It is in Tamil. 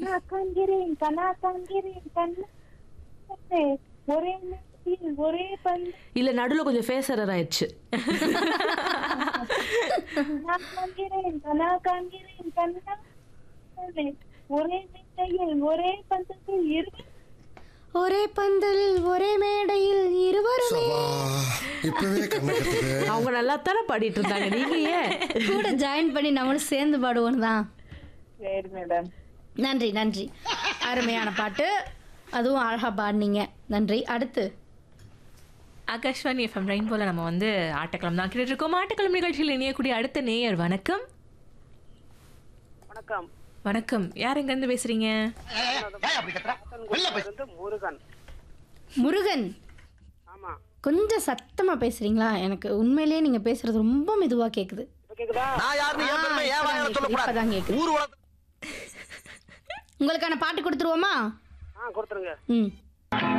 கண்ணா காண்கிறேன் கண்ணா காண்கிறேன் கண்ணா ஒரே நேரத்தில் ஒரே பந்து இல்ல நடுவுல கொஞ்சம் ஃபேஸ் எரர் ஆயிடுச்சு கண்ணா காண்கிறேன் கண்ணா காண்கிறேன் கண்ணா ஒரே மேடையில் ஒரே பந்தத்தில் இரு ஒரே பந்தலில் ஒரே மேடையில் இருவருமே சபா இப்பவே கண்ணை கட்டுது அவங்க நல்லா தானே பாடிட்டு இருந்தாங்க நீங்க ஏன் கூட ஜாயின் பண்ணி நம்மளும் சேர்ந்து பாடுவோம் தான் சரி மேடம் நன்றி நன்றி அருமையான பாட்டு அதுவும் அழகா பாடினீங்க நன்றி அடுத்து ஆகாஷ்வாணி எஃப்எம் ரெயின்போல நம்ம வந்து ஆட்டக்களம் தான் கேட்டுட்டு இருக்கோம் ஆட்டக்களம் நிகழ்ச்சியில் இணையக்கூடிய அடுத்த நேயர் வணக்கம் வணக்கம் வணக்கம் யார் எங்கேருந்து பேசுறீங்க இருந்து முருகன் முருகன் ஆமா கொஞ்சம் சத்தமா பேசுறீங்களா எனக்கு உண்மையிலேயே நீங்க பேசுறது ரொம்ப மெதுவா கேக்குது இப்ப கேக்குதா நான் யாருன்னு என் பெருமை ஏன் வாயால சொல்லக்கூடாது இப்பதான் கேக்குது ஊர் உலகத்துல உங்களுக்கான பாட்டு கொடுத்துருவோமா ஆ கொடுத்துருங்க ம்